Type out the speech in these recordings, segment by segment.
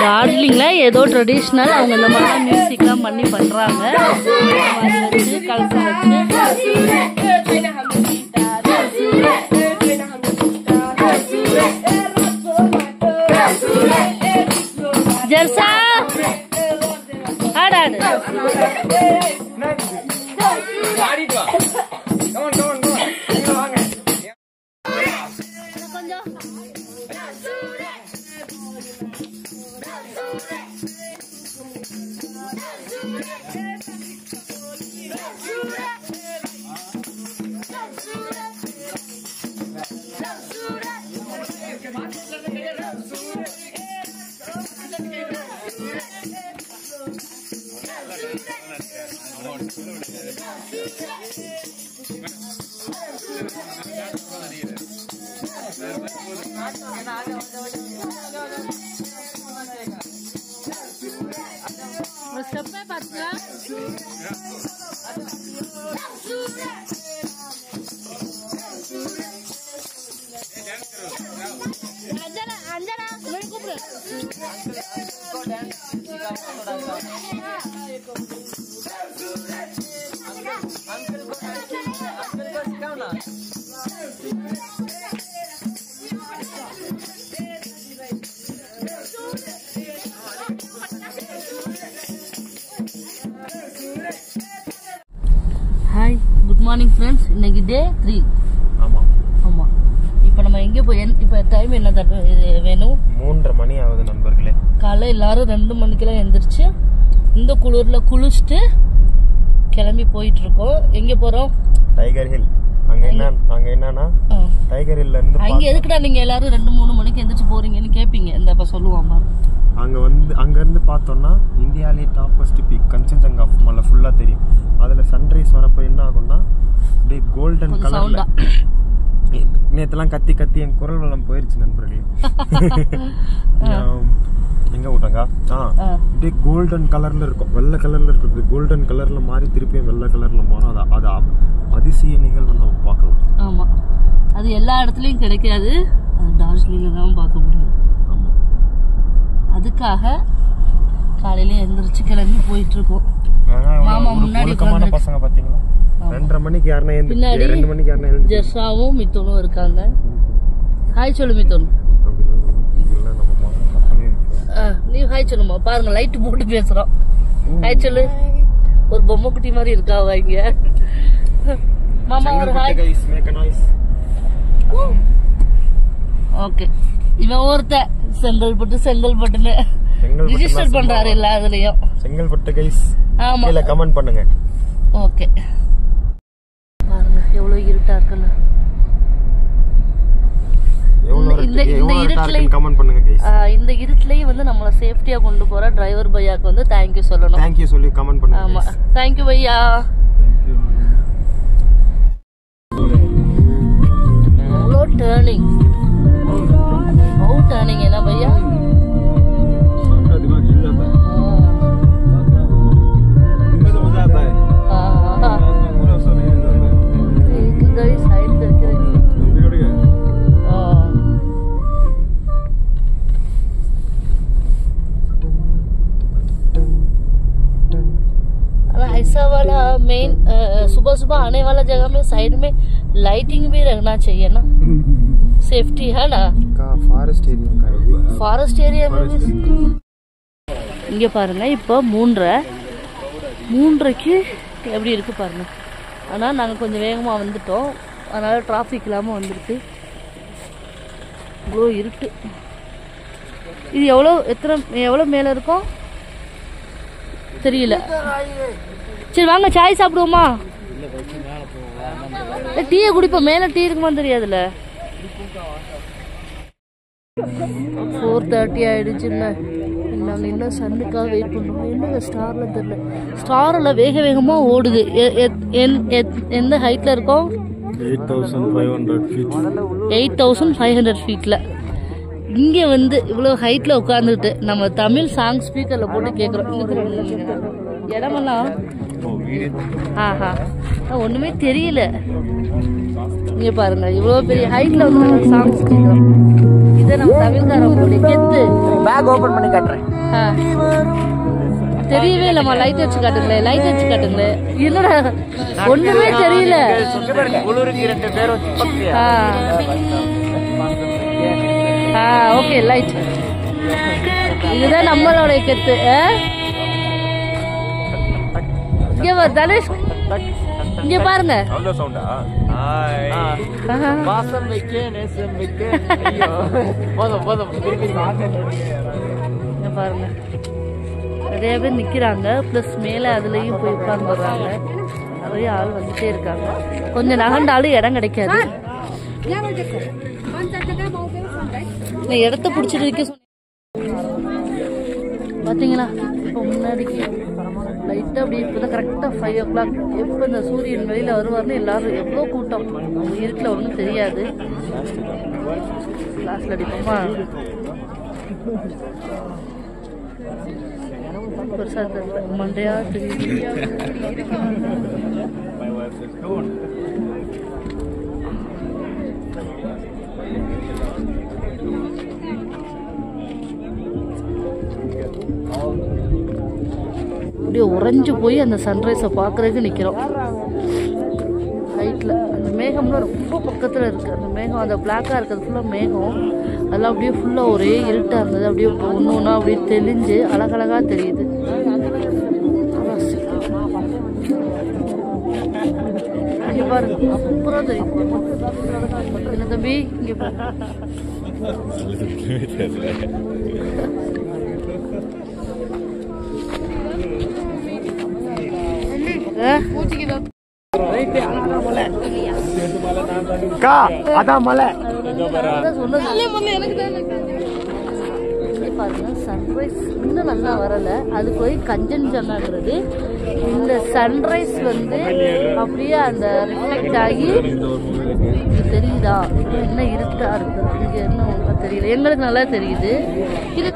டார்ஜிலிங்கில் ஏதோ ட்ரெடிஷ்னல் அவங்க இந்த மாதிரிலாம் மியூசிக்லாம் பண்ணி பண்ணுறாங்க அது வச்சு கலசம் வச்சு ஜெர்சா ஆடு ஆடு ஒரு ஸ்டெப்பே பார்த்துக்கலாம் அஞ்சனா அஞ்சனா இவனை கூப்பிடு ஹாய் குட் மார்னிங் ஃப்ரெண்ட்ஸ் இன்னைக்கு டே த்ரீ ஆமாம் ஆமாம் இப்போ நம்ம எங்கே போய் இப்போ டைம் என்ன தட்டு இது வேணும் மூன்றரை மணி ஆகுது நண்பர்களே காலை எல்லாரும் ரெண்டு மணிக்கெல்லாம் எந்திரிச்சு இந்த குளிரில் குளிச்சுட்டு கிளம்பி போயிட்டு இருக்கோம் எங்கே போகிறோம் டைகர் ஹில் அங்க என்ன அங்க என்னன்னா டைகர் ஹில்ல இருந்து அங்கே பார்க்க- எதுக்குடா நீங்கள் எல்லாரும் ரெண்டு மூணு மணிக்கு எந்திரிச்சு போறீங்கன்னு கேட்பீங்க இந்த இப்போ சொல்லுவான் பாரு அங்க வந்து அங்க இருந்து பார்த்தோம்னா இந்தியாலே டாப்பஸ்ட் பீக் கஞ்சன்ஜங்கா மலை ஃபுல்லா தெரியும் அதுல சன்ரைஸ் வரப்ப என்ன ஆகும்னா அப்படியே கோல்டன் கொஞ்சம் கலர்ல சவுண்டா நேத்தெல்லாம் கத்தி கத்தி என் குரல் வளம் போயிருச்சு நண்பர்களே ஆம், எங்க விட்டாங்க ஆ ஆ. அப்படியே கோல்டன் கலர்ல இருக்கும் வெள்ளை கலர்ல இருக்கிறது கோல்டன் கலர்ல மாறி திருப்பியும் வெள்ளை கலர்ல மாறும் அது அது அ- அதிசய நிகழ்வு நம்ம பார்க்கலாம் ஆமாம் அது எல்லா இடத்துலையும் கிடைக்காது அது டார்ஜிலிங்கில் தான் பார்க்க முடியும் ஆமா அதுக்காக காலையில எந்திரிச்சு கிளம்பி போயிட்டு இருக்கோம் ஆனா, மாமா ஒரு முன்னாடி ஒழுக்கமான உட்கார்ந்திருக்கு. பசங்க பாத்தீங்களா ரெண்டரை மணிக்கு யாருன்னா பின்னாடி எழுந்து ரெண்டு மணிக்கு யாருன்னா எழுந்து ஜெர்ஷாவும் மித்தோனும் இருக்காங்க ஹாய் சொல்லு மித்தோன் இதெல்லாம் நம்ம மாமா பசங்க ஆ, நீ ஹாய் சொல்லுமா பாருங்க லைட் போட்டு பேசுறோம் ஹாய் சொல்லு ஒரு பொம்மை குட்டி மாதிரி இருக்காவா இங்க மாமா ஒரு hi guys make uh noise okay இவன் ஒருத்த செங்கல்பட்டு செங்கல்பட்டுன்னு செங்கல்பட்டு ரிஜிஸ்டர் பண்றாரு எல்லா இதுலயும் செங்கல்பட்டு கைஸ் ஆமா கீழே கமெண்ட் பண்ணுங்க ஓகே பாருங்க எவ்வளவு இருட்டா இருக்குல்ல எவ்வளவு இந்த- இந்த- இருக்கு இந்த எவ்வளவு இருட்டுல- இருக்குன்னு கமெண்ட் பண்ணுங்க கைஸ் ஆ, இந்த இருட்டுலயும் வந்து நம்மள சேஃப்டியா கொண்டு போற டிரைவர் பையாக்கு வந்து தேங்க்யூ சொல்லணும் தேங்க் யூ சொல்லி கமெண்ட் பண்ணுங்க ஆமா guys. தேங்க்யூ பையா அவ்வளோ டேர்னிங் அவ்வளோ டேர்னிங் என்ன பையா साइड करके रखिए हाँ। अगर ऐसा वाला मेन सुबह सुबह आने वाला जगह में साइड में लाइटिंग भी रखना चाहिए ना सेफ्टी है ना ஃபாரஸ்ட் ஏரியா இது ஃபாரஸ்ட் ஏரியா இங்க பாருங்க இப்போ மூன்றரை மூன்றரைக்கு எப்படி இருக்கு பாருங்க ஆனால் நாங்கள் கொஞ்சம் வேகமாக வந்துட்டோம் அதனால டிராஃபிக் இல்லாமல் வந்துருக்கு இவ்வளோ இருட்டு இது எவ்வளோ எத்தனை எவ்வளோ மேலே இருக்கும் தெரியல சரி வாங்க சாய் சாப்பிடுவோமா டீயை குடிப்போம் மேலே டீ இருக்குமான்னு தெரியாதுல்ல ஃபோர் தேர்ட்டி ஆயிடுச்சுல்ல நாங்கள் இன்னும் சன்னுக்காக வெயிட் பண்ணுறோம் என்னங்க ஸ்டாரில் தெரியல ஸ்டாரில் வேக வேகமாக ஓடுது எ- எத்- எந்- எத்- எந்த ஹைட்டில் இருக்கோம் eight thousand five hundred feet eight thousand five hundred ஃபீட்டில் இங்கே வந்து இவ்வளோ ஹைட்டில் உட்காந்துட்டு நம்ம தமிழ் சாங் ஸ்பீக்கரில் போட்டு கேட்குறோம் இடமெல்லாம் ஆஹா ஒன்றுமே தெரியல இங்கே பாருங்க இவ்வளோ பெரிய ஹைட்டில் வந்து நாங்கள் சாங்ஸ் கேட்குறோம் இதை நம்ம தமிழ்காரன் போட்டு கெத்து பேக் ஓபன் பண்ணி காட்டுறேன் ஆ. தெரியவே இல்லம்மா லைட் வச்சு காட்டுங்களே லைட் வச்சு காட்டுங்களே என்னடா ஒண்ணுமே தெரியல இங்க பாருங்க குளிருக்கு ரெண்டு பேரும் பக்கத்துல. ஆ. ஆ ஓகே லைட் இதுதான் நம்மளோட கெத்து ஆ? இங்க வா தனுஷ் இங்க பாருங்க அவ்வளோ சவுண்டா ஆ. ஆஹா. வாசம் வைக்க நேசம் வைக்க ஐயோ போதும் போதும் திருப்பி இங்க பாருங்க நிறைய பேர் நிக்கிறாங்க ப்ளஸ் மேலே அதுலயும் போய் உட்கார்ந்துடுறாங்க நிறைய ஆள் வந்துட்டே இருக்காங்க கொஞ்சம் நகண்டாலும் இடம் கிடைக்காது நீ இடத்த பிடிச்சிட்டு இருக்க சொன்ன பாத்தீங்களா இப்போ முன்னாடிக்கு லைட்டாக அப்படி இப்போ தான் கரெக்டாக ஃபைவ் ஓ கிளாக் எப்போ இந்த சூரியன் வெளியில் வருவார்னு எல்லாரும் எவ்வளோ கூட்டம் இருட்டில் ஒன்றும் தெரியாது லாஸ்ட்ல அடிப்போமா பெருசாக தெரியல மண்டையா தெரியுது அப்படியே உறைஞ்சு போய் அந்த சன்ரைஸை பார்க்கறதுக்கு நிற்கிறோம் ஹைட்டில் அந்த மேகம்லாம் ரொம்ப பக்கத்தில் இருக்குது அந்த மேகம் அந்த பிளாக்காக இருக்கிறது ஃபுல்லாக மேகம் அதெல்லாம் அப்படியே ஃபுல்லாக ஒரே இருட்டாக இருந்தது அப்படியே ஒன்று ஒன்றா அப்படியே தெளிஞ்சு அழகழகாக தெரியுது இங்கே பாருங்க சூப்பராக தெரியுது என்ன தம்பி இங்கே பாருங்க ஆ? அக்கா அதான் மலை அதான் சொன்னது. இங்க பாருங்க சன்ரைஸ் இன்னும் நல்லா வரல அது போய் கஞ்சன்ஜங்காங்கிறது இந்த சன்ரைஸ் வந்து அப்படியே அந்த ரிஃப்ளெக்ட் ஆகி இங்க தெரியுதா என்ன இருட்டா இருக்கு இங்க என்ன ஒழுங்கா தெரியல எங்களுக்கு நல்லா தெரியுது இது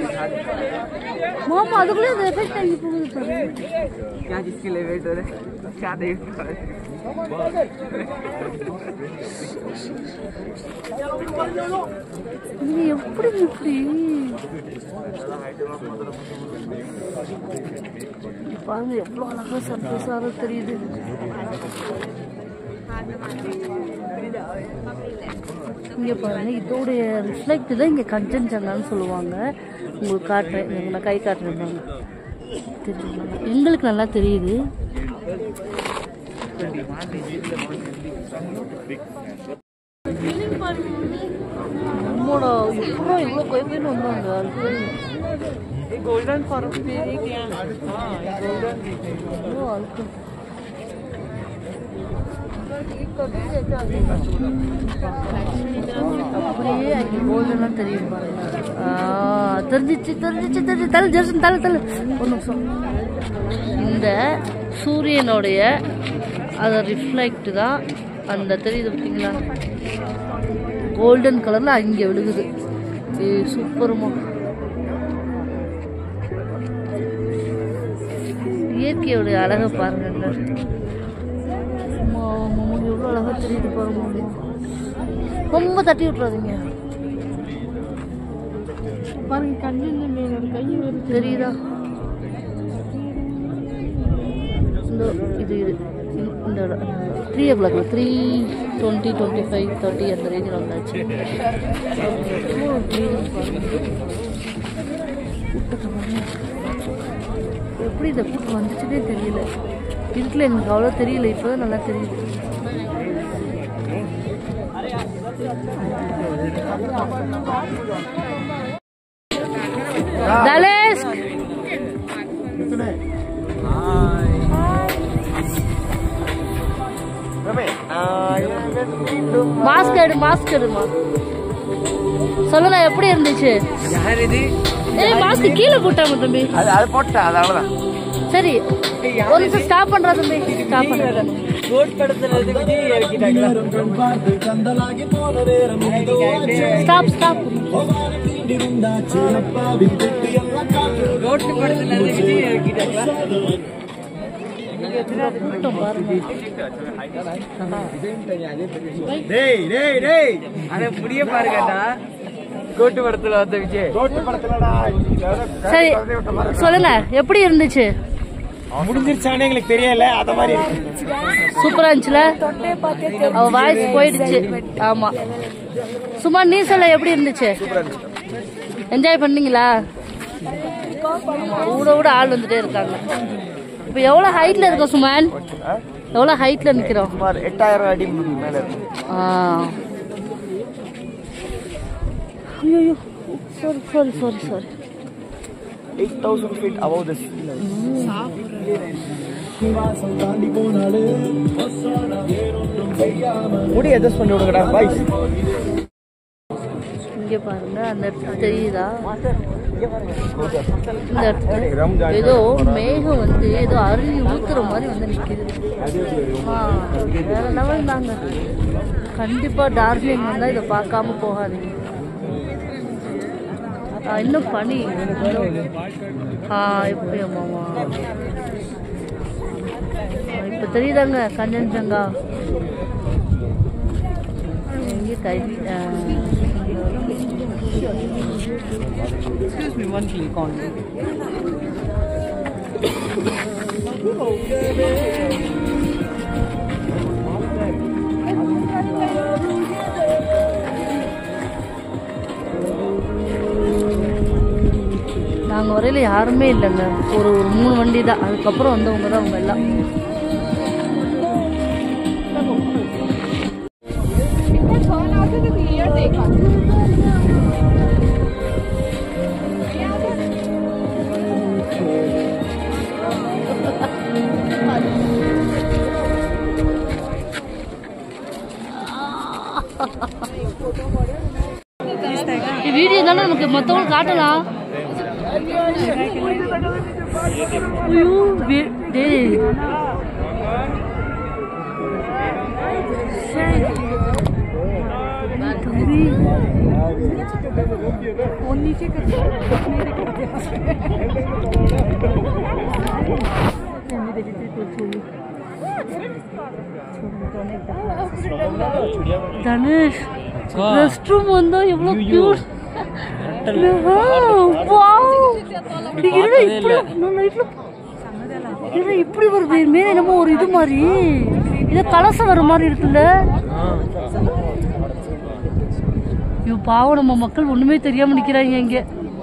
மாமா அதுக்குள்ளே அந்த எஃபெக்ட் ஆகி போகுது பாருங்க क्या जिसके लिए वेट हो रहा है क्या देख இது எப்படி இப்படி பாருங்க எவ்வளோ அழகா சர்ஃபேஸாக தெரியுது இங்க பாருங்க இதோடைய ரிஃப்ளெக்ட் தான் இங்க கஞ்சன்ஜங்கான்னு சொல்லுவாங்க உங்களுக்கு காட்டுறேன் இங்க நான் கை காட்டுறேன் பாருங்க. தெரியுதுங்களா? எங்களுக்கு நல்லா தெரியுது நம்மளோட இவ்வளோ இவ்வளோ கொய்பேன்னு வந்தாங்க गोल्डन फॉर्म पे क्या गोल्डन இவ்வளோ அழுக்கு அப்படியே அங்கே கோல்டெல்லாம் தெரியும் பாருங்க ஆ, தெரிஞ்சிச்சு தெரிஞ்சிச்சு தெரிஞ்சு தலை ஜெர்சன் தலை தலை ஒரு நிமிஷம் இந்த சூரியனுடைய அதை ரிஃப்ளெக்ட் தான் அந்த தெரியுது பார்த்தீங்களா கோல்டன் கலரில் அங்கே விழுகுது ஏ சூப்பருமா இயற்கையோடைய அழகை பாருங்க எவ்வளோ அழகா தெரியுது பாருங்க ரொம்ப தட்டி விட்டுறாதீங்க பாருங்க கண்ணில் மேல கை வருது தெரியுதா இந்த இது இது இந்த- இந்த த்ரீ ஓ கிளாக்ல three twenty twenty five thirty அந்த ரேஞ்சில் வந்தாச்சு எவ்வளோ clean பாருங்க. கூட்டத்தை பாருங்க. எப்படி இந்த கூட்டம் வந்துச்சுன்னே தெரியல இருட்டில் எனக்கு அவ்வளோ தெரியல இப்போதான் நல்லா தெரியுது தலேஷ் மாஸ்க் எடு மாஸ்க் எடுமா சொல்லுங்க எப்படி இருந்துச்சு யார் இது ஏய் மாஸ்க் கீழே போட்டாம தம்பி அது அது போட்டா அது அவ்வளவுதான் சரி ஒரு நிமிஷம் ஸ்டாப் பண்றா தம்பி ஸ்டாப் பண்றா கோட் படத்துல விஜய் இறக்கிட்டாங்களா ஸ்டாப் ஸ்டாப் கோட் படத்துல விஜய் இறக்கிட்டாங்களா கூட்டம் பாருங்க டேய் டேய் டேய் அத புரிய பாருங்கடா கோட்டு படத்துல வந்த விஜய் ரோட்டு படத்துலடா சரி சொல்லுங்க எப்படி இருந்துச்சு முடிஞ்சிருச்சானே எங்களுக்கு தெரியல அத மாதிரி இருக்கு சூப்பரா இருந்துச்சுல அவ வாய்ஸ் போயிடுச்சு ஆமா சும்மா நீ சொல்ல எப்படி இருந்துச்சு என்ஜாய் பண்ணீங்களா ஆமா, கூட கூட ஆள் வந்துட்டே இருக்காங்க இப்போ எவ்வளவு ஹைட்ல இருக்கோம் சுமன் எவ்வளவு ஹைட்ல நிக்கிறோம் சுமார் எட்டாயிரம் அடி மேல இருக்கு ஆ ஐயோ sorry sorry sorry sorry eight thousand feet above the sea level. முடி அட்ஜஸ்ட் பண்ணி விடுங்கடா பாய் இங்க பாருங்க அந்த இடத்துல தெரியுதா இந்த இடத்துல ஏதோ மேகம் வந்து ஏதோ அருவி ஊத்துற மாதிரி வந்து நிக்குது ஆ, வேற லெவல் தாங்க கண்டிப்பா டார்ஜிலிங் வந்தா இதை பார்க்காம போகாதீங்க ஆ, இன்னும் பனி இன்னும் ஆ எப்படி ஆமாமா இப்ப தெரியுதாங்க கஞ்சன்ஜங்கா எங்கே கை ஆ, நாங்கள் வரையில யாருமே இல்லைங்க ஒரு ஒரு மூணு வண்டி தான் அதுக்கப்புறம் வந்தவங்க தான் அவங்க எல்லாம் வீடியோ தானே நமக்கு மற்றவங்க காட்டலாம் ஐயோ வே- டேய் சரி. தம்பி தனுஷ் ரெஸ்ட் ரூம் வந்தா எவ்வளவு கியூட் இப்படி வருது மேல என்னமோ ஒரு இது மாதிரி இது கலசம் வர மாதிரி இருக்குல்ல ஐயோ பாவம் நம்ம மக்கள் ஒண்ணுமே தெரியாம நிக்கிறாங்க இங்க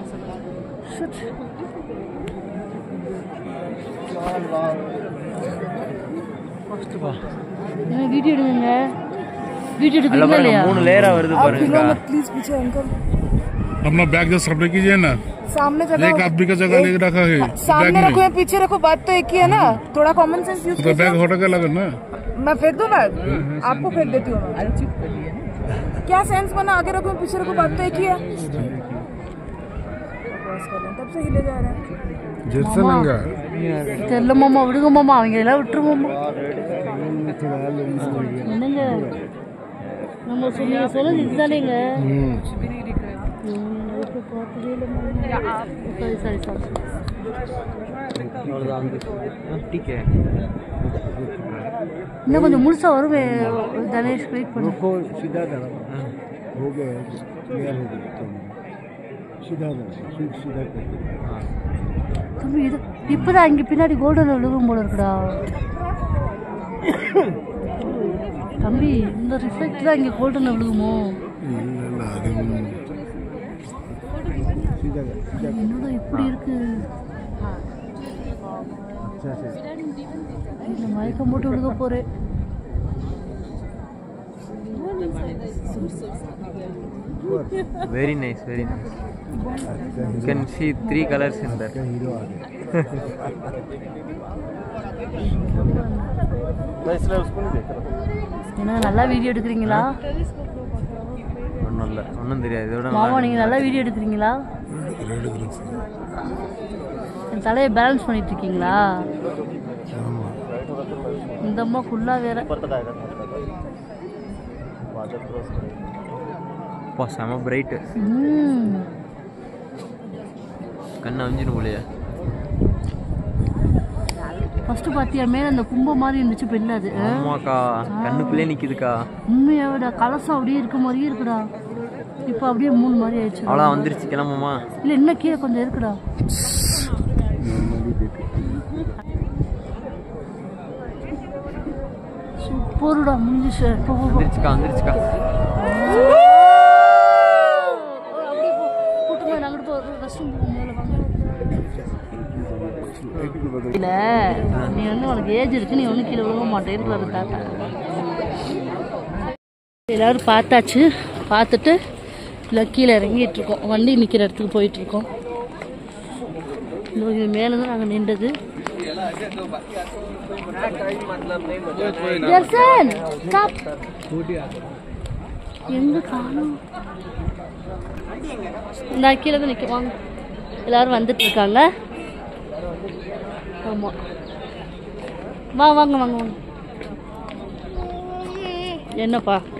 வீடியோ எடுங்க வீடியோ எடுக்கிறீங்களா இல்லையா மூணு லேயரா வருது பாருங்க प्लीज पीछे अंकल अपना बैग जस्ट रखने कीजिए ना सामने एक जगह आदमी का जगह लेके रखा है बैग सामने रखो में या पीछे रखो बात तो एक ही है ना थोड़ा कॉमन सेंस यूज तो बैग हटा के लगा ना मैं फेंक दूं बैग आपको फेंक देती हूँ मैं क्या सेंस बना आगे रखो या पीछे रखो बात तो एक ही है बस कर लें, तब से हिले जा रहा है जर्सनंगा தெரியல மாமா விடுங்க மாமா அவங்க எல்லாம் விட்டுரு மாமா என்னங்க நம்ம சொன்னீங்க சொன்னது இதுதானேங்க ம், இப்ப பார்த்ததே இல்ல மாமா. சரி சரி சரி ठीक है இன்னும் கொஞ்சம் முழுசா வருமே தனேஷ் வெயிட் பண்ணு सीधा जाना हो गया क्लियर हो गया सीधा जाना सीधा தம்பி இது இப்பதான் இங்க பின்னாடி கோல்டன் விழுகும் போல இருக்குடா தம்பி இந்த ரிஃப்ளெக்ட் தான் இங்க கோல்டன் விழுகுமோ என்னடா இப்படி இருக்கு இந்த மயக்கம் போட்டு விழுக போறேன் very nice very nice you can see three colors in that என்ன நல்லா வீடியோ எடுக்கிறீங்களா ஒன்றும் இல்லை ஒன்றும் தெரியாது இதோட மாமா நீங்க நல்லா வீடியோ எடுக்கிறீங்களா என் தலையை பேலன்ஸ் பண்ணிட்டு இருக்கீங்களா இந்த அம்மா ஃபுல்லா வேற அப்பா செம பிரைட்டு ம். கண்ணு அஞ்சிடும் போலையா ஃபர்ஸ்ட் பாத்தியா மேல அந்த கும்பம் மாதிரி இருந்துச்சு பெண்ணு அது ஆ? ஆமாக்கா கண்ணுக்குள்ளே நிக்குதுக்கா உண்மையாவிடா கலசம் அப்படியே இருக்க மாதிரியே இருக்குடா இப்போ அப்படியே மூணு மாதிரி ஆயிடுச்சு அவ்வளோ வந்துருச்சு கிளம்புமா இல்லை இன்னும் கீழே கொஞ்சம் இருக்குடா சூப்பருடா முடிஞ்சிச்சு போ போ, போ வந்துருச்சுக்கா வந்துருச்சுக்கா அப்படியே போ கூட்டமா நாங்கள் போ ரெஸ்ட் ரூம் முதல்ல வாங்க இல்ல நீ வந்து உனக்கு ஏஜ் இருக்கு நீ ஒன்றும் கீழே விழுக மாட்டேன்னு தாத்தா எல்லாரும் பார்த்தாச்சு பார்த்துட்டு இல்லை கீழே இறங்கிட்டு இருக்கோம் வண்டி நிற்கிற இடத்துக்கு போயிட்டு இருக்கோம் இது மேலே தான் நாங்கள் நின்றது தர்சன் stop. எங்க காணும் இந்த கீழே தான் நிற்க வாங்க எல்லாரும் வந்துட்டு இருக்காங்க ஆமா வா வாங்க வாங்க வாங்க என்னப்பா